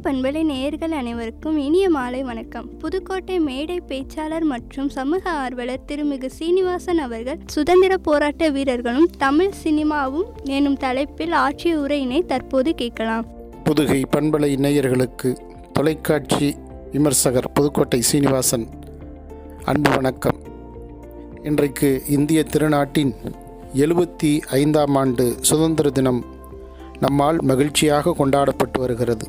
பண்பலை நேயர்கள் அனைவருக்கும் இனிய மாலை வணக்கம் புதுக்கோட்டை மேடை பேச்சாளர் மற்றும் சமூக ஆர்வலர் திருமிகு சீனிவாசன் அவர்கள் சுதந்திர போராட்ட வீரர்களும் தமிழ் சினிமாவும் எனும் தலைப்பில் ஆற்றிய உரையினை தற்போது கேட்கலாம் புதுகை பண்பலை நேயர்களுக்கு தொலைக்காட்சி விமர்சகர் புதுக்கோட்டை சீனிவாசன் அன்பு வணக்கம் இன்றைக்கு இந்திய திருநாட்டின் எழுபத்தி ஐந்தாம் ஆண்டு சுதந்திர தினம் நம்மால் மகிழ்ச்சியாக கொண்டாடப்பட்டு வருகிறது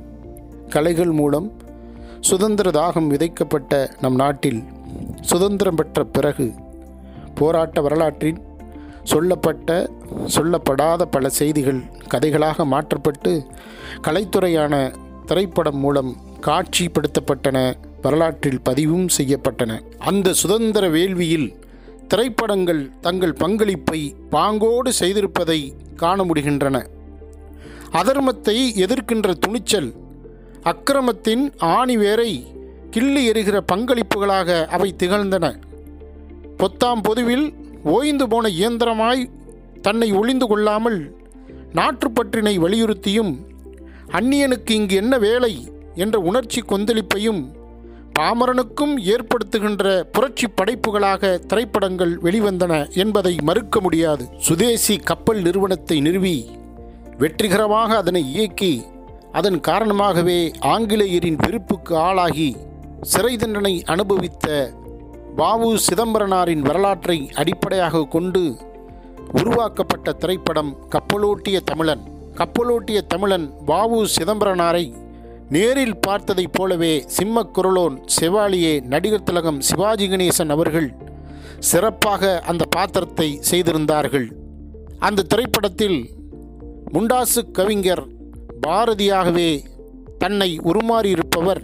கலைகள் மூலம் சுதந்திர தாகம் விதைக்கப்பட்ட நம் நாட்டில் சுதந்திரம் பெற்ற பிறகு போராட்ட வரலாற்றின் சொல்லப்பட்ட சொல்லப்படாத பல செய்திகள் கதைகளாக மாற்றப்பட்டு கலைத்துறையான திரைப்படம் மூலம் காட்சிப்படுத்தப்பட்டன வரலாற்றில் பதிவும் செய்யப்பட்டன அந்த சுதந்திர வேள்வியில் திரைப்படங்கள் தங்கள் பங்களிப்பை பாங்கோடு செய்திருப்பதை காண முடிகின்றன அதர்மத்தை எதிர்க்கின்ற துணிச்சல் அக்கிரமத்தின் ஆணிவேரை கிள்ளி எறிகிற பங்களிப்புகளாக அவை திகழ்ந்தன பொத்தாம் பொதுவில் ஓய்ந்து போன இயந்திரமாய் தன்னை ஒளிந்து கொள்ளாமல் நாட்டுப்பற்றினை வலியுறுத்தியும் அந்நியனுக்கு இங்கு என்ன வேலை என்ற உணர்ச்சி கொந்தளிப்பையும் பாமரனுக்கும் ஏற்படுத்துகின்ற புரட்சி படைப்புகளாக திரைப்படங்கள் வெளிவந்தன என்பதை மறுக்க முடியாது சுதேசி கப்பல் நிறுவனத்தை நிறுவி வெற்றிகரமாக அதனை இயக்கி அதன் காரணமாகவே ஆங்கிலேயரின் வெறுப்புக்கு ஆளாகி சிறை தண்டனை அனுபவித்த வாவு சிதம்பரனாரின் வரலாற்றை அடிப்படையாக கொண்டு உருவாக்கப்பட்ட திரைப்படம் கப்பலோட்டிய தமிழன் கப்பலோட்டிய தமிழன் வாவு சிதம்பரனாரை நேரில் பார்த்ததைப் போலவே சிம்மக்குரலோன் செவாலியே நடிகர் திலகம் சிவாஜி கணேசன் அவர்கள் சிறப்பாக அந்த பாத்திரத்தை செய்திருந்தார்கள் அந்த திரைப்படத்தில் முண்டாசு கவிஞர் பாரதியாகவே தன்னை உருமாறியிருப்பவர்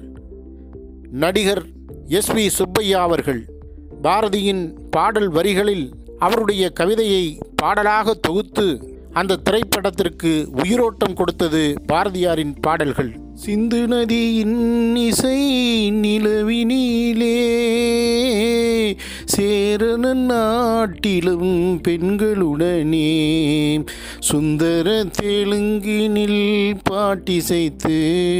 நடிகர் எஸ் வி சுப்பையா அவர்கள் பாரதியின் பாடல் வரிகளில் அவருடைய கவிதையை பாடலாக தொகுத்து அந்த திரைப்படத்திற்கு உயிரோட்டம் கொடுத்தது பாரதியாரின் பாடல்கள் சிந்து நதியின் இசை நிலவினிலே சேரன நாட்டிலும் பெண்களுடனே சுந்தர தெலுங்கினில் பாட்டிசைத்து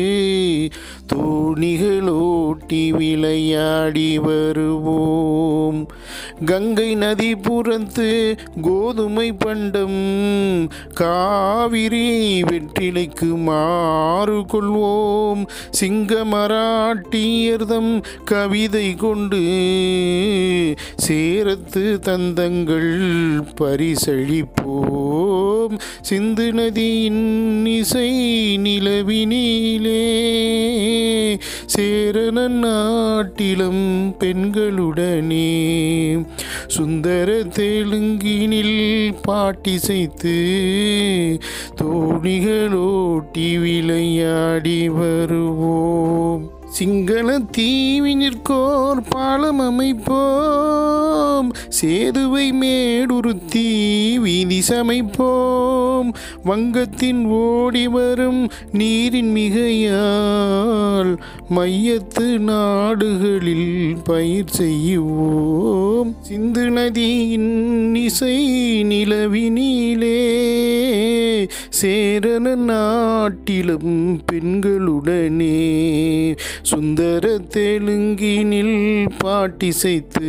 தோணிகளோட்டி விளையாடி வருவோம் கங்கை நதி புறத்து கோதுமை பண்டம் காவிரி வெற்றிலைக்கு மாறு கொள்வோம் சிங்க மராட்டியர்தம் கவிதை கொண்டு சேரத்து தந்தங்கள் பரிசளிப்போம் சிந்து நதியின் இசை நிலவினிலே சேரன நாட்டிலும் பெண்களுடனே சுந்தர தெலுங்கினில் பாட்டிசைத்து தோணிகளோட்டி விளையாடி வருவோம் சிங்கள தீவினிற்கோர் பாலம் அமைப்போம் சேதுவை மேடுருத்தி வீதி சமைப்போம் வங்கத்தின் ஓடி வரும் நீரின் மிகையால் மையத்து நாடுகளில் பயிர் செய்வோம் சிந்து நதியின் இசை நிலவினிலே சேரன நாட்டிலும் பெண்களுடனே சுந்தர தெலுங்கினில் பாட்டிசைத்து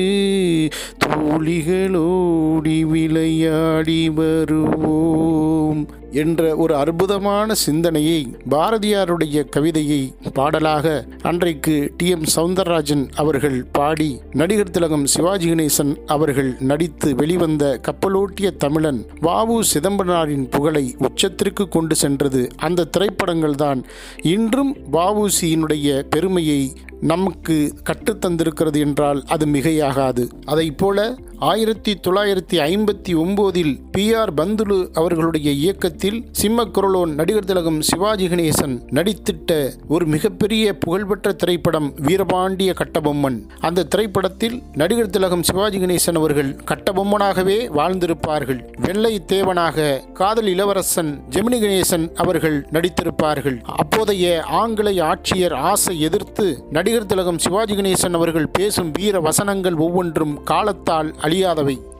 தோழிகளோடி விளையாடி வருவோம் என்ற ஒரு அற்புதமான சிந்தனையை பாரதியாருடைய கவிதையை பாடலாக அன்றைக்கு டி எம் சவுந்தரராஜன் அவர்கள் பாடி நடிகர் திலகம் சிவாஜி கணேசன் அவர்கள் நடித்து வெளிவந்த கப்பலோட்டிய தமிழன் வாவு சிதம்பரனாரின் புகழை உச்சத்திற்கு கொண்டு சென்றது அந்த திரைப்படங்கள் தான் இன்றும் வாவுசியினுடைய பெருமையை நமக்கு கற்றுத்தந்திருக்கிறது என்றால் அது மிகையாகாது அதை போல ஆயிரத்தி தொள்ளாயிரத்தி ஐம்பத்தி ஒம்போதில் பி ஆர் பந்துலு அவர்களுடைய இயக்கத்தில் சிம்மக்குரலோன் நடிகர் திலகம் சிவாஜி கணேசன் நடித்திட்ட ஒரு மிகப்பெரிய புகழ்பெற்ற திரைப்படம் வீரபாண்டிய கட்டபொம்மன் அந்த திரைப்படத்தில் நடிகர் திலகம் சிவாஜி கணேசன் அவர்கள் கட்டபொம்மனாகவே வாழ்ந்திருப்பார்கள் வெள்ளை தேவனாக காதல் இளவரசன் ஜெமினி கணேசன் அவர்கள் நடித்திருப்பார்கள் அப்போதைய ஆங்கிலேய ஆட்சியர் ஆசை எதிர்த்து நடிகர் திலகம் சிவாஜி கணேசன் அவர்கள் பேசும் வீர வசனங்கள் ஒவ்வொன்றும் காலத்தால் அழியாதவை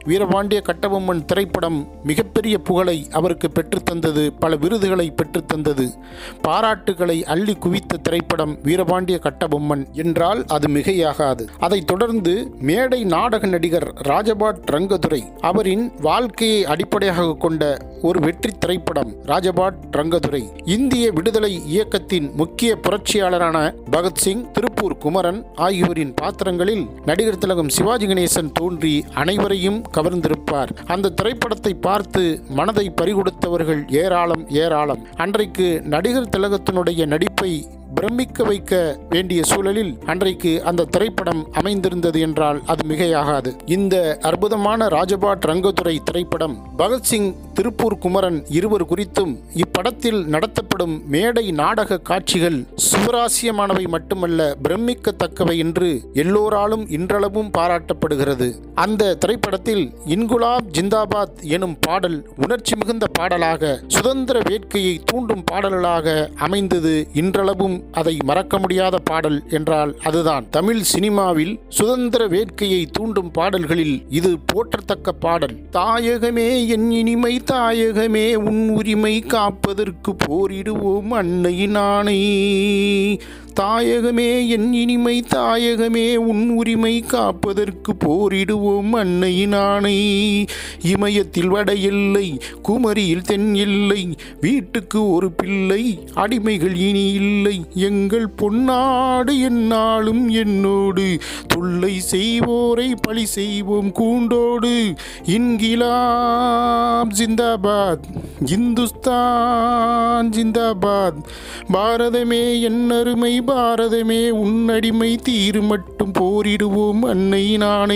வீரபாண்டிய கட்டபொம்மன் திரைப்படம் மிகப்பெரிய புகழை அவருக்கு பெற்றுத்தந்தது பல விருதுகளை பெற்றுத்தந்தது பாராட்டுகளை அள்ளி குவித்த திரைப்படம் வீரபாண்டிய கட்டபொம்மன் என்றால் அது மிகையாகாது அதைத் தொடர்ந்து மேடை நாடக நடிகர் ராஜபாட் ரங்கதுரை அவரின் வாழ்க்கையை அடிப்படையாக கொண்ட ஒரு வெற்றி திரைப்படம் ராஜபாட் ரங்கதுரை இந்திய விடுதலை இயக்கத்தின் முக்கிய புரட்சியாளரான பகத்சிங் திருப்பூர் குமரன் ஆகியோரின் பாத்திரங்களில் நடிகர் திலகம் சிவாஜி கணேசன் தோன்றி அனைவரையும் கவர்ந்திருப்பார் அந்த திரைப்படத்தை பார்த்து மனதை பறிகொடுத்தவர்கள் ஏராளம் ஏராளம் அன்றைக்கு நடிகர் திலகத்தினுடைய நடிப்பை பிரமிக்க வைக்க வேண்டிய சூழலில் அன்றைக்கு அந்த திரைப்படம் அமைந்திருந்தது என்றால் அது மிகையாகாது இந்த அற்புதமான ராஜபாட் ரங்கத்துறை திரைப்படம் பகத்சிங் திருப்பூர் குமரன் இருவர் குறித்தும் இப்படத்தில் நடத்தப்படும் மேடை நாடக காட்சிகள் சுவராசியமானவை மட்டுமல்ல பிரமிக்கத்தக்கவை என்று எல்லோராலும் இன்றளவும் பாராட்டப்படுகிறது அந்த திரைப்படத்தில் இன்குலாப் ஜிந்தாபாத் எனும் பாடல் உணர்ச்சி மிகுந்த பாடலாக சுதந்திர வேட்கையை தூண்டும் பாடல்களாக அமைந்தது இன்றளவும் அதை மறக்க முடியாத பாடல் என்றால் அதுதான் தமிழ் சினிமாவில் சுதந்திர வேட்கையை தூண்டும் பாடல்களில் இது போற்றத்தக்க பாடல் தாயகமே என் இனிமை தாயகமே உன் உரிமை காப்பதற்கு போரிடுவோம் அன்னையின் ஆணை தாயகமே என் இனிமை தாயகமே உன் உரிமை காப்பதற்கு போரிடுவோம் அன்னையின் ஆணை இமயத்தில் வட எல்லை குமரியில் தென் எல்லை வீட்டுக்கு ஒரு பிள்ளை அடிமைகள் இனி இல்லை எங்கள் பொன்னாடு என்னாலும் என்னோடு தொல்லை செய்வோரை பழி செய்வோம் கூண்டோடு இன்கிலாம் ஜிந்தாபாத் இந்துஸ்தான் ஜிந்தாபாத் பாரதமே என் அருமை பாரதமே உன்னடிமை தீரு மட்டும் போரிடுவோம் அன்னை நாணை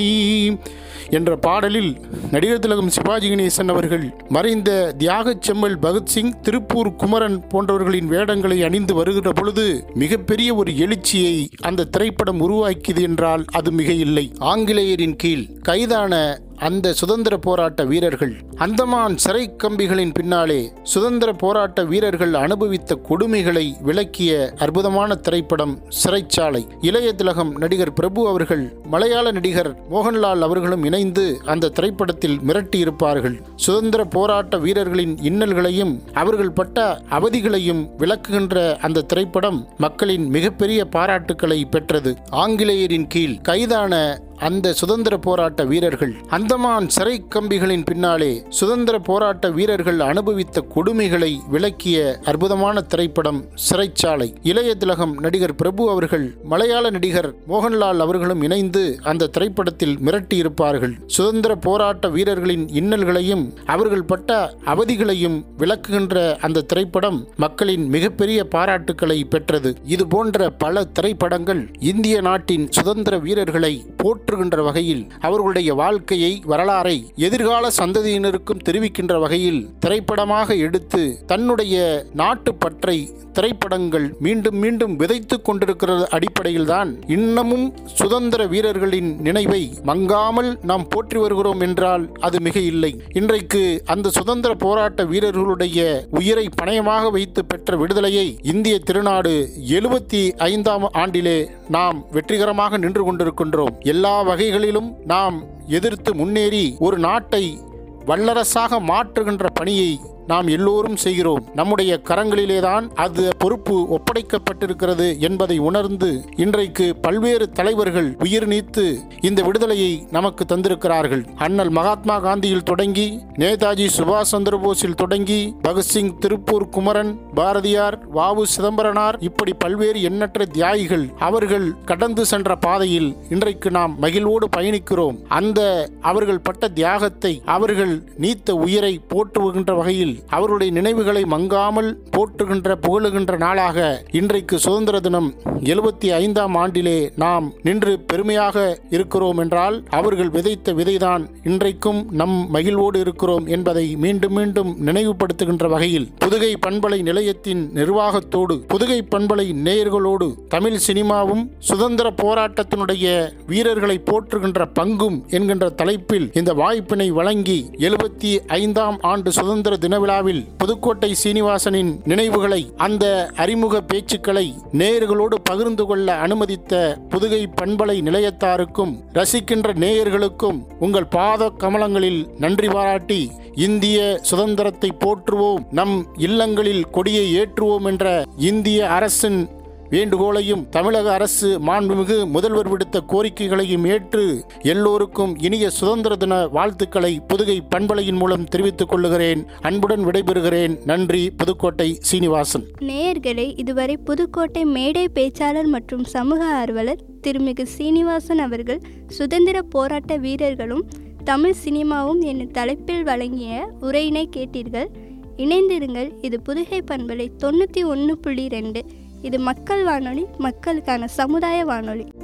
என்ற பாடலில் நடிகர் திலகம் சிவாஜி கணேசன் அவர்கள் மறைந்த தியாகச் செம்மல் பகத்சிங் திருப்பூர் குமரன் போன்றவர்களின் வேடங்களை அணிந்து வருகிற பொழுது மிகப்பெரிய ஒரு எழுச்சியை அந்த திரைப்படம் உருவாக்கியது என்றால் அது மிக இல்லை ஆங்கிலேயரின் கீழ் கைதான அந்த சுதந்திர போராட்ட வீரர்கள் அந்தமான் சிறை கம்பிகளின் பின்னாலே சுதந்திர போராட்ட வீரர்கள் அனுபவித்த கொடுமைகளை விளக்கிய அற்புதமான திரைப்படம் சிறைச்சாலை இளைய திலகம் நடிகர் பிரபு அவர்கள் மலையாள நடிகர் மோகன்லால் அவர்களும் இணைந்து அந்த திரைப்படத்தில் மிரட்டியிருப்பார்கள் சுதந்திர போராட்ட வீரர்களின் இன்னல்களையும் அவர்கள் பட்ட அவதிகளையும் விளக்குகின்ற அந்த திரைப்படம் மக்களின் மிகப்பெரிய பாராட்டுக்களை பெற்றது ஆங்கிலேயரின் கீழ் கைதான அந்த சுதந்திர போராட்ட வீரர்கள் அந்தமான் சிறை கம்பிகளின் பின்னாலே சுதந்திர போராட்ட வீரர்கள் அனுபவித்த கொடுமைகளை விளக்கிய அற்புதமான திரைப்படம் சிறைச்சாலை இளைய திலகம் நடிகர் பிரபு அவர்கள் மலையாள நடிகர் மோகன்லால் அவர்களும் இணைந்து அந்த திரைப்படத்தில் மிரட்டியிருப்பார்கள் சுதந்திர போராட்ட வீரர்களின் இன்னல்களையும் அவர்கள் பட்ட அவதிகளையும் விளக்குகின்ற அந்த திரைப்படம் மக்களின் மிகப்பெரிய பாராட்டுக்களை பெற்றது இது போன்ற பல திரைப்படங்கள் இந்திய நாட்டின் சுதந்திர வீரர்களை போற்று போற்றுகின்ற வகையில் அவர்களுடைய வாழ்க்கையை வரலாறை எதிர்கால சந்ததியினருக்கும் தெரிவிக்கின்ற வகையில் திரைப்படமாக எடுத்து தன்னுடைய நாட்டு பற்றை திரைப்படங்கள் மீண்டும் மீண்டும் விதைத்துக் கொண்டிருக்கிற அடிப்படையில்தான் இன்னமும் சுதந்திர வீரர்களின் நினைவை மங்காமல் நாம் போற்றி வருகிறோம் என்றால் அது மிக இல்லை இன்றைக்கு அந்த சுதந்திர போராட்ட வீரர்களுடைய உயிரை பணயமாக வைத்து பெற்ற விடுதலையை இந்திய திருநாடு எழுபத்தி ஐந்தாம் ஆண்டிலே நாம் வெற்றிகரமாக நின்று கொண்டிருக்கின்றோம் எல்லா வகைகளிலும் நாம் எதிர்த்து முன்னேறி ஒரு நாட்டை வல்லரசாக மாற்றுகின்ற பணியை நாம் எல்லோரும் செய்கிறோம் நம்முடைய கரங்களிலேதான் அது பொறுப்பு ஒப்படைக்கப்பட்டிருக்கிறது என்பதை உணர்ந்து இன்றைக்கு பல்வேறு தலைவர்கள் உயிர் நீத்து இந்த விடுதலையை நமக்கு தந்திருக்கிறார்கள் அண்ணல் மகாத்மா காந்தியில் தொடங்கி நேதாஜி சுபாஷ் சந்திர போஸில் தொடங்கி பகத்சிங் திருப்பூர் குமரன் பாரதியார் வாவு சிதம்பரனார் இப்படி பல்வேறு எண்ணற்ற தியாகிகள் அவர்கள் கடந்து சென்ற பாதையில் இன்றைக்கு நாம் மகிழ்வோடு பயணிக்கிறோம் அந்த அவர்கள் பட்ட தியாகத்தை அவர்கள் நீத்த உயிரை போற்றுகின்ற வகையில் அவருடைய நினைவுகளை மங்காமல் போற்றுகின்ற புகழுகின்ற நாளாக இன்றைக்கு சுதந்திர தினம் எழுபத்தி ஐந்தாம் ஆண்டிலே நாம் நின்று பெருமையாக இருக்கிறோம் என்றால் அவர்கள் விதைத்த விதைதான் இன்றைக்கும் நம் மகிழ்வோடு இருக்கிறோம் என்பதை மீண்டும் மீண்டும் நினைவுபடுத்துகின்ற வகையில் புதுகை பண்பலை நிலையத்தின் நிர்வாகத்தோடு புதுகை பண்பலை நேயர்களோடு தமிழ் சினிமாவும் சுதந்திர போராட்டத்தினுடைய வீரர்களை போற்றுகின்ற பங்கும் என்கின்ற தலைப்பில் இந்த வாய்ப்பினை வழங்கி எழுபத்தி ஐந்தாம் ஆண்டு சுதந்திர தின விழாவில் புதுக்கோட்டை சீனிவாசனின் நினைவுகளை அந்த அறிமுக பேச்சுக்களை நேயர்களோடு பகிர்ந்து கொள்ள அனுமதித்த புதுகை பண்பலை நிலையத்தாருக்கும் ரசிக்கின்ற நேயர்களுக்கும் உங்கள் பாத கமலங்களில் நன்றி பாராட்டி இந்திய சுதந்திரத்தை போற்றுவோம் நம் இல்லங்களில் கொடியை ஏற்றுவோம் என்ற இந்திய அரசின் வேண்டுகோளையும் தமிழக அரசு மாண்புமிகு முதல்வர் விடுத்த கோரிக்கைகளையும் ஏற்று எல்லோருக்கும் இனிய சுதந்திர தின வாழ்த்துக்களை புதுகை பண்பலையின் மூலம் தெரிவித்துக் கொள்ளுகிறேன் அன்புடன் விடைபெறுகிறேன் நன்றி புதுக்கோட்டை சீனிவாசன் நேயர்களே இதுவரை புதுக்கோட்டை மேடை பேச்சாளர் மற்றும் சமூக ஆர்வலர் திருமிகு சீனிவாசன் அவர்கள் சுதந்திர போராட்ட வீரர்களும் தமிழ் சினிமாவும் என்னும் தலைப்பில் வழங்கிய உரையினை கேட்டீர்கள் இணைந்திருங்கள் இது புதுகை பண்பலை தொண்ணூற்றி ஒன்று புள்ளி ரெண்டு இது மக்கள் வானொலி மக்களுக்கான சமுதாய வானொலி